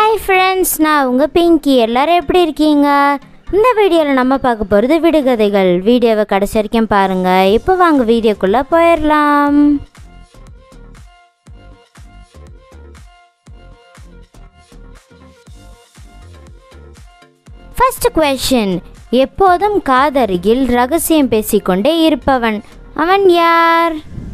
hi friends நான் உங்கள் பிங்கி எல்லாரும் எப்படி இருக்கீங்க இந்த வீடியோவில் நம்ம பார்க்க போகிறது விடுகதைகள் வீடியோவை கடைசி வரைக்கும் பாருங்கள் இப்போ வாங்க வீடியோக்குள்ளே போயிடலாம் ஃபர்ஸ்ட் கொஷின் எப்போதும் காதருகில் ரகசியம் பேசிக்கொண்டே இருப்பவன் அவன் யார்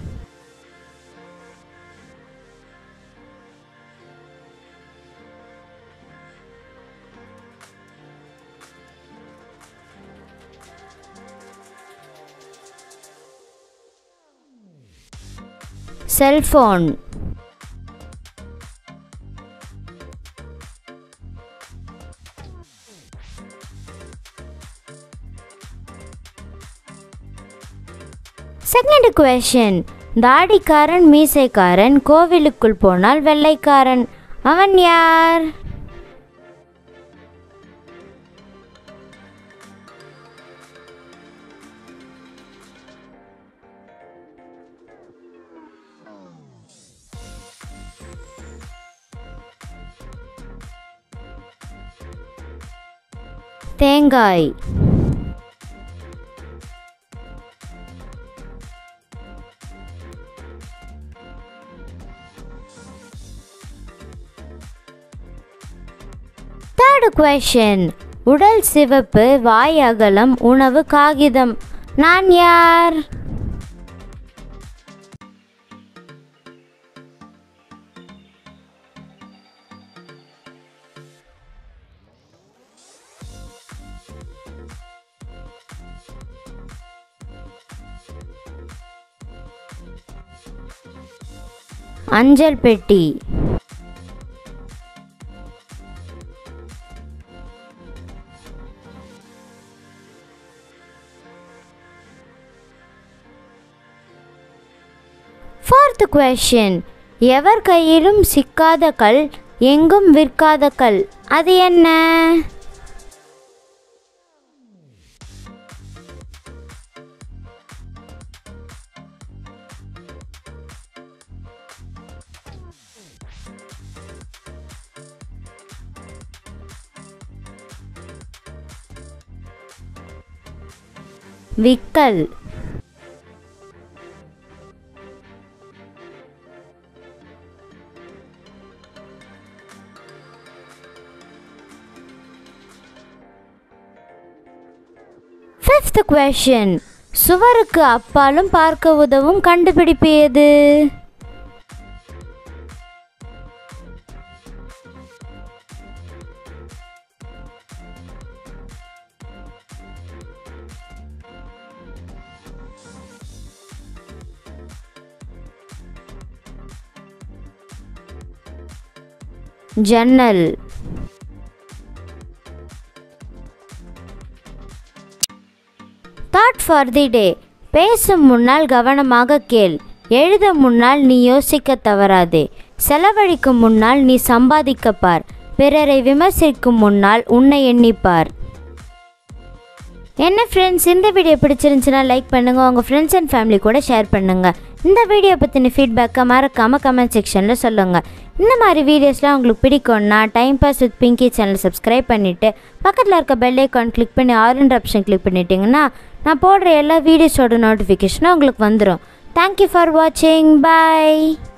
செல்போன் செகண்ட் கொஷின் தாடிக்காரன் மீசைக்காரன் கோவிலுக்குள் போனால் வெள்ளைக்காரன் அவன் யார் தேங்காய் தேர்டு கொஷின் உடல் சிவப்பு வாய் அகலம் உணவு காகிதம் நான் யார் அஞ்சல் பெட்டி ஃபோர்த் கொஷின் எவர் கையிலும் சிக்காத கல் எங்கும் விற்காத கல் அது என்ன விக்கல் ஃபிஃப்த் கொஷின் சுவருக்கு அப்பாலும் பார்க்க உதவும் கண்டுபிடிப்பு எது ஜன்னல் தாட் ஃபார் தி டே பேசும் முன்னால் கவனமாக கேள் எழுத முன்னால் நீ யோசிக்க தவறாதே செலவழிக்கும் முன்னால் நீ சம்பாதிக்க பார் பிறரை விமர்சிக்கும் முன்னால் உன்னை எண்ணிப்பார் என்ன ஃப்ரெண்ட்ஸ் இந்த வீடியோ பிடிச்சிருந்துச்சுன்னா லைக் பண்ணுங்கள் உங்கள் ஃப்ரெண்ட்ஸ் அண்ட் ஃபேமிலி கூட ஷேர் பண்ணுங்கள் இந்த வீடியோ பற்றின ஃபீட்பேக்கை மறக்காமல் கமெண்ட் செக்ஷனில் சொல்லுங்கள் இந்த மாதிரி வீடியோஸ்லாம் உங்களுக்கு பிடிக்கும்னா time pass with Pinky channel subscribe பண்ணிவிட்டு பக்கத்தில் இருக்க பெல் ஐக்கான் கிளிக் பண்ணி ஆரண்ட் ஆப்ஷன் கிளிக் பண்ணிட்டீங்கன்னா நான் போடுற எல்லா வீடியோஸோட நோட்டிஃபிகேஷனும் உங்களுக்கு வந்துடும் தேங்க்யூ ஃபார் வாட்சிங் பாய்